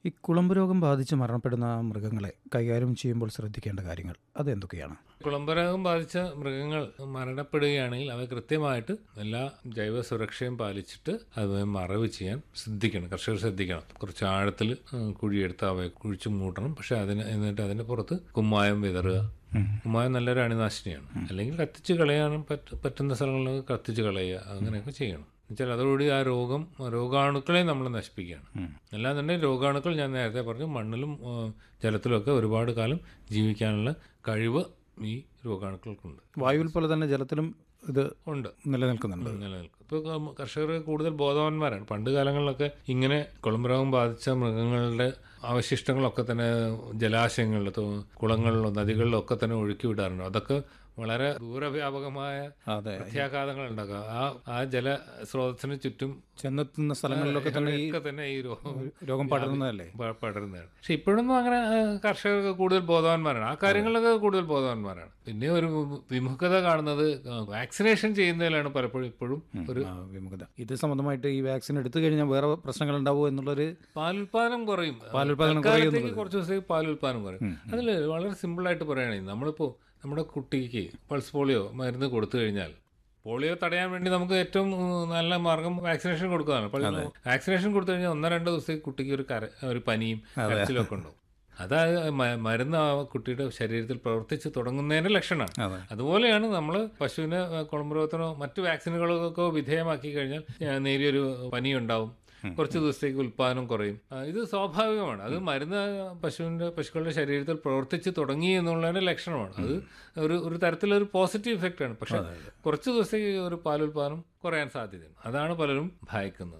ഈ കുളമ്പ് രോഗം ബാധിച്ച് മരണപ്പെടുന്ന മൃഗങ്ങളെ കൈകാര്യം ചെയ്യുമ്പോൾ ശ്രദ്ധിക്കേണ്ട കാര്യങ്ങൾ അതെന്തൊക്കെയാണ് കുളമ്പരോഗം ബാധിച്ച മൃഗങ്ങൾ മരണപ്പെടുകയാണെങ്കിൽ അവ കൃത്യമായിട്ട് എല്ലാ ജൈവ സുരക്ഷയും പാലിച്ചിട്ട് അത് മറവ് ചെയ്യാൻ ശ്രദ്ധിക്കണം കർഷകർ ശ്രദ്ധിക്കണം കുറച്ച് ആഴത്തിൽ കുഴിയെടുത്ത് അവയെ കുഴിച്ചു മൂട്ടണം പക്ഷെ അതിന് എന്നിട്ട് അതിന് പുറത്ത് കുമ്മായം വിതറുക കുമ്മായം നല്ലൊരു അണുനാശിനിയാണ് അല്ലെങ്കിൽ കത്തിച്ച് കളയാനും പറ്റ പറ്റുന്ന സ്ഥലങ്ങളിൽ കത്തിച്ച് കളയുക അങ്ങനെയൊക്കെ ചെയ്യണം എന്നുവെച്ചാൽ അതോടുകൂടി ആ രോഗം രോഗാണുക്കളെ നമ്മൾ നശിപ്പിക്കുകയാണ് അല്ലാന്നുണ്ടെങ്കിൽ രോഗാണുക്കൾ ഞാൻ നേരത്തെ പറഞ്ഞു മണ്ണിലും ആ, ജലത്തിലുമൊക്കെ ഒരുപാട് കാലം ജീവിക്കാനുള്ള കഴിവ് ഈ രോഗാണുക്കൾക്കുണ്ട് വായുവിൽ പോലെ തന്നെ ജലത്തിലും ഇത് ഉണ്ട് നിലനിൽക്കുന്നുണ്ട് നിലനിൽക്കും ഇപ്പോൾ കർഷകർ കൂടുതൽ ബോധവാന്മാരാണ് പണ്ട് കാലങ്ങളിലൊക്കെ ഇങ്ങനെ കുളമ്പ് രോഗം ബാധിച്ച മൃഗങ്ങളുടെ അവശിഷ്ടങ്ങളൊക്കെ തന്നെ ജലാശയങ്ങളിലോ തോ- കുളങ്ങളിലോ നദികളിലോ ഒക്കെ തന്നെ ഒഴുക്കി വിടാറുണ്ട് അതൊക്കെ വളരെ ദൂരവ്യാപകമായ അതെ പ്രത്യാഘാതങ്ങൾ ഉണ്ടാക്കുക ആ ആ ജല സ്രോതസ്സിന് ചുറ്റും ചെന്നെത്തുന്ന സ്ഥലങ്ങളിലൊക്കെ തന്നെ ഈ ഒക്കെ തന്നെ ഈ രോഗം രോഗം പടരുന്നതല്ലേ പ- പടരുന്നതാണ് പക്ഷെ ഇപ്പോഴൊന്നും അങ്ങനെ ആ, കർഷകർക്ക് കൂടുതൽ ബോധവാന്മാരാണ് ആ കാര്യങ്ങളിലൊക്കെ കൂടുതൽ ബോധവാന്മാരാണ് പിന്നെ ഒരു വിമുഖത കാണുന്നത് വാക്സിനേഷൻ ചെയ്യുന്നതിലാണ് പലപ്പോഴും ഇപ്പോഴും ഒരു ആ, വിമുഖത ഇത് സംബന്ധമായിട്ട് ഈ വാക്സിൻ എടുത്തു കഴിഞ്ഞാൽ വേറെ പ്രശ്നങ്ങൾ ഉണ്ടാവുമോ എന്നുള്ളൊരു പാലുൽപാദനം കുറയും പാലുൽപാദനം തൽക്കാലത്തേക്ക് കുറച്ച് ദിവസത്തേക്ക് പാലുൽപാദനം കുറയും അതിൽ വളരെ സിമ്പിളായിട്ട് പറയുകയാണെങ്കിൽ നമ്മളിപ്പോൾ നമ്മുടെ കുട്ടിക്ക് പൾസ് പോളിയോ മരുന്ന് കൊടുത്തു കഴിഞ്ഞാൽ പോളിയോ തടയാൻ വേണ്ടി നമുക്ക് ഏറ്റവും ഉം, നല്ല മാർഗം വാക്സിനേഷൻ കൊടുക്കുന്നതാണ് അപ്പോൾ വാക്സിനേഷൻ കൊടുത്തു കഴിഞ്ഞാൽ ഒന്നോ രണ്ടോ ദിവസത്തേക്ക് കുട്ടിക്ക് ഒരു കര ഒരു പനിയും കരച്ചിലും ഒക്കെ ഉണ്ടാവും അതായത് മ- മരുന്ന് ആ കുട്ടിയുടെ ശരീരത്തിൽ പ്രവർത്തിച്ച് തുടങ്ങുന്നതിന്റെ ലക്ഷണമാണ് അതെ അതുപോലെയാണ് നമ്മൾ പശുവിനെ ആ, കുളമ്പ് രോഗത്തിനോ മറ്റു വാക്സിനുകൾക്കോ വിധേയമാക്കി കഴിഞ്ഞാൽ ആ, നേരിയൊരു പനി ഉണ്ടാവും കുറച്ച് ദിവസത്തേക്ക് ഉൽപാദനം കുറയും ആ, ഇത് സ്വാഭാവികമാണ് അത് മരുന്ന് പശുവിന്റെ പശുക്കളുടെ ശരീരത്തിൽ പ്രവർത്തിച്ച് തുടങ്ങി എന്നുള്ളതിന്റെ ലക്ഷണമാണ് അത് ഒരു ഒരു തരത്തിലൊരു പോസിറ്റീവ് ഇഫക്റ്റ് ആണ് പക്ഷെ കുറച്ച് ദിവസത്തേക്ക് ഒരു പാലുൽപാദനം കുറയാൻ സാധ്യതയുണ്ട് അതാണ് പലരും ഭയക്കുന്നത്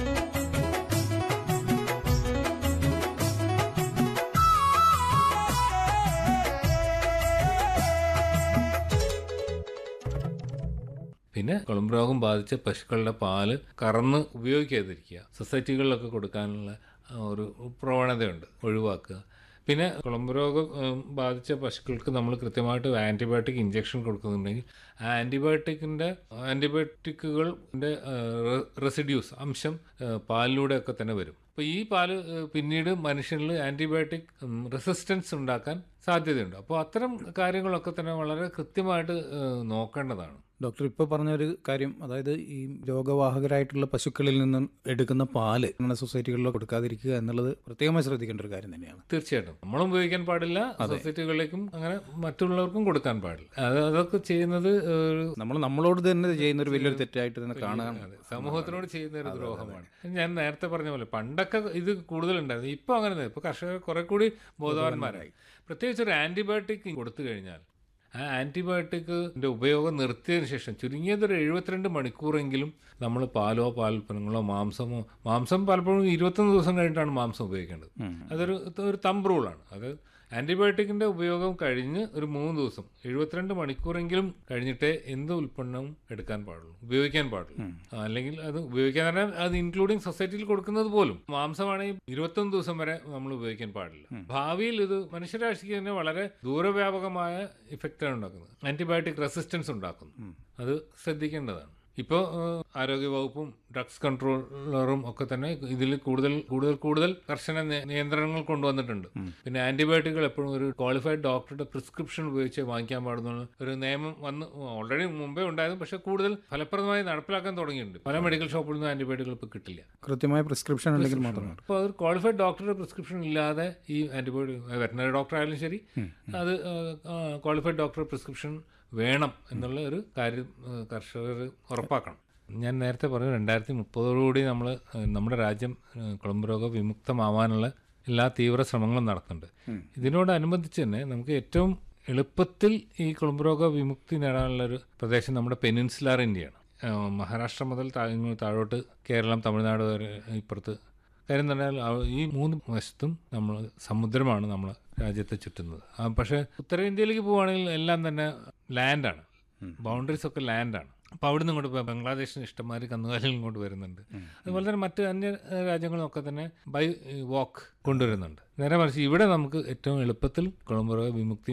പിന്നെ കുളമ്പ് രോഗം ബാധിച്ച പശുക്കളുടെ പാല് കറന്ന് ഉപയോഗിക്കാതിരിക്കുക സൊസൈറ്റികളിലൊക്കെ കൊടുക്കാനുള്ള ആ, ഒരു പ്രവണതയുണ്ട് ഒഴിവാക്കുക പിന്നെ കുളമ്പ് രോഗം ഉം, ബാധിച്ച പശുക്കൾക്ക് നമ്മൾ കൃത്യമായിട്ട് ആൻറ്റിബയോട്ടിക് ഇഞ്ചെക്ഷൻ കൊടുക്കുന്നുണ്ടെങ്കിൽ ആ ആൻറ്റിബയോട്ടിക്കിൻ്റെ ആൻറ്റിബയോട്ടിക്കുകളുടെ റെസിഡ്യൂസ് അംശം ആ, പാലിലൂടെയൊക്കെ തന്നെ വരും അപ്പോൾ ഈ പാല് ആ, പിന്നീട് മനുഷ്യനിൽ ആൻറ്റിബയോട്ടിക് റെസിസ്റ്റൻസ് ഉണ്ടാക്കാൻ സാധ്യതയുണ്ട് അപ്പോൾ അത്തരം കാര്യങ്ങളൊക്കെ തന്നെ വളരെ കൃത്യമായിട്ട് ആ, നോക്കേണ്ടതാണ് ഡോക്ടർ ഇപ്പോൾ പറഞ്ഞ ഒരു കാര്യം അതായത് ഈ രോഗവാഹകരായിട്ടുള്ള പശുക്കളിൽ നിന്നും എടുക്കുന്ന പാല് നമ്മുടെ സൊസൈറ്റികളിലോ കൊടുക്കാതിരിക്കുക എന്നുള്ളത് പ്രത്യേകമായി ശ്രദ്ധിക്കേണ്ട ഒരു കാര്യം തന്നെയാണ് തീർച്ചയായിട്ടും നമ്മളും ഉപയോഗിക്കാൻ പാടില്ല സൊസൈറ്റികളിലേക്കും അങ്ങനെ മറ്റുള്ളവർക്കും കൊടുക്കാൻ പാടില്ല അത് അതൊക്കെ ചെയ്യുന്നത് ഒരു നമ്മൾ നമ്മളോട് തന്നെ ചെയ്യുന്ന ഒരു വലിയൊരു തെറ്റായിട്ട് തന്നെ കാണാൻ അതെ, സമൂഹത്തിനോട് ചെയ്യുന്ന ഒരു ദ്രോഹമാണ് ഞാൻ നേരത്തെ പറഞ്ഞ പോലെ പണ്ടൊക്കെ ഇത് കൂടുതലുണ്ടായിരുന്നു ഇപ്പൊ അങ്ങനെ ഇപ്പൊ കർഷകർ കുറെ കൂടി ബോധവാന്മാരായി പ്രത്യേകിച്ച് ഒരു ആന്റിബയോട്ടിക് കൊടുത്തു കഴിഞ്ഞാൽ ആ ആന്റിബയോട്ടിക്കിന്റെ ഉപയോഗം നിർത്തിയതിനു ശേഷം ചുരുങ്ങിയത് ഒരു എഴുപത്തിരണ്ട് മണിക്കൂറെങ്കിലും നമ്മൾ പാലോ പാലുൽപ്പന്നങ്ങളോ മാംസമോ മാംസം പലപ്പോഴും ഇരുപത്തൊന്ന് ദിവസം കഴിഞ്ഞിട്ടാണ് മാംസം ഉപയോഗിക്കേണ്ടത് അതൊരു ഒരു തമ്പ് റൂളാണ് അത് ആന്റിബയോട്ടിക്കിന്റെ ഉപയോഗം കഴിഞ്ഞ് ഒരു മൂന്ന് ദിവസം എഴുപത്തിരണ്ട് മണിക്കൂറെങ്കിലും കഴിഞ്ഞിട്ടേ എന്ത് ഉൽപ്പന്നവും എടുക്കാൻ പാടുള്ളൂ ഉപയോഗിക്കാൻ പാടുള്ളൂ ആ, അല്ലെങ്കിൽ അത് ഉപയോഗിക്കാൻ പറഞ്ഞാൽ അത് ഇൻക്ലൂഡിങ് സൊസൈറ്റിയിൽ കൊടുക്കുന്നത് പോലും മാംസമാണെങ്കിൽ ഇരുപത്തൊന്ന് ദിവസം വരെ നമ്മൾ ഉപയോഗിക്കാൻ പാടില്ല ഭാവിയിൽ ഇത് മനുഷ്യരാശിക്ക് തന്നെ വളരെ ദൂരവ്യാപകമായ ഇഫക്റ്റാണ് ഉണ്ടാക്കുന്നത് ആന്റിബയോട്ടിക് റെസിസ്റ്റൻസ് ഉണ്ടാക്കുന്നു അത് ശ്രദ്ധിക്കേണ്ടതാണ് ഇപ്പോൾ ആരോഗ്യ വകുപ്പും ഡ്രഗ്സ് കൺട്രോളറും ഒക്കെ തന്നെ ഇതിൽ കൂടുതൽ കൂടുതൽ കൂടുതൽ കർശന നി- നിയന്ത്രണങ്ങൾ കൊണ്ടുവന്നിട്ടുണ്ട് പിന്നെ ആന്റിബയോട്ടിക്കുകൾ എപ്പോഴും ഒരു ക്വാളിഫൈഡ് ഡോക്ടറുടെ പ്രിസ്ക്രിപ്ഷൻ ഉപയോഗിച്ച് വാങ്ങിക്കാൻ പാടുന്ന ഒരു നിയമം വന്ന് ഓൾറെഡി മുമ്പേ ഉണ്ടായിരുന്നു പക്ഷേ കൂടുതൽ ഫലപ്രദമായി നടപ്പിലാക്കാൻ തുടങ്ങിയിട്ടുണ്ട് പല മെഡിക്കൽ ഷോപ്പിൽ നിന്നും ആന്റിബയോട്ടിക്കുകൾ ഇപ്പോൾ കിട്ടില്ല കൃത്യമായ പ്രിസ്ക്രിപ്ഷൻ ഉണ്ടെങ്കിൽ മാത്രമാണ് അപ്പോൾ അത് ക്വാളിഫൈഡ് ഡോക്ടറുടെ പ്രിസ്ക്രിപ്ഷൻ ഇല്ലാതെ ഈ ആന്റിബയോട്ടിക് വെറ്റനറി ഡോക്ടർ ആയാലും ശരി അത് ക്വാളിഫൈഡ് ഡോക്ടറുടെ പ്രിസ്ക്രിപ്ഷൻ വേണം എന്നുള്ള ഒരു കാര്യം കർഷകർ ഉറപ്പാക്കണം ഞാൻ നേരത്തെ പറഞ്ഞു രണ്ടായിരത്തി മുപ്പതോടുകൂടി നമ്മൾ നമ്മുടെ രാജ്യം ഏഹ്, കുളമ്പ് രോഗ വിമുക്തമാവാനുള്ള എല്ലാ തീവ്ര ശ്രമങ്ങളും നടത്തുന്നുണ്ട് ഇതിനോടനുബന്ധിച്ച് തന്നെ നമുക്ക് ഏറ്റവും എളുപ്പത്തിൽ ഈ കുളമ്പ് രോഗ വിമുക്തി നേടാനുള്ള ഒരു പ്രദേശം നമ്മുടെ പെനിൻസുലാർ ഇന്ത്യയാണ് ഏഹ്, മഹാരാഷ്ട്ര മുതൽ താ- ഇങ്ങ് താഴോട്ട് കേരളം തമിഴ്നാട് വരെ ഇപ്പുറത്ത് കാര്യം എന്ന് പറഞ്ഞാൽ ആ- ഈ മൂന്ന് വശത്തും നമ്മൾ സമുദ്രമാണ് നമ്മൾ രാജ്യത്തെ ചുറ്റുന്നത് ആ, പക്ഷേ ഉത്തരേന്ത്യയിലേക്ക് പോവുകയാണെങ്കിൽ എല്ലാം തന്നെ ലാൻഡാണ് ബൗണ്ടറീസ് ഒക്കെ ലാൻഡാണ് അപ്പോൾ അവിടെ നിന്ന് ഇങ്ങോട്ട് ഇപ്പോൾ ബംഗ്ലാദേശിന് ഇഷ്ടംമാതിരി കന്നുകാലികൾ ഇങ്ങോട്ട് വരുന്നുണ്ട് അതുപോലെ തന്നെ മറ്റ് അന്യ ഏഹ്, രാജ്യങ്ങളൊക്കെ തന്നെ ബൈ വാക്ക് കൊണ്ടുവരുന്നുണ്ട് നേരെ മറിച്ച് ഇവിടെ നമുക്ക് ഏറ്റവും എളുപ്പത്തിൽ കുളമ്പുറ വിമുക്തി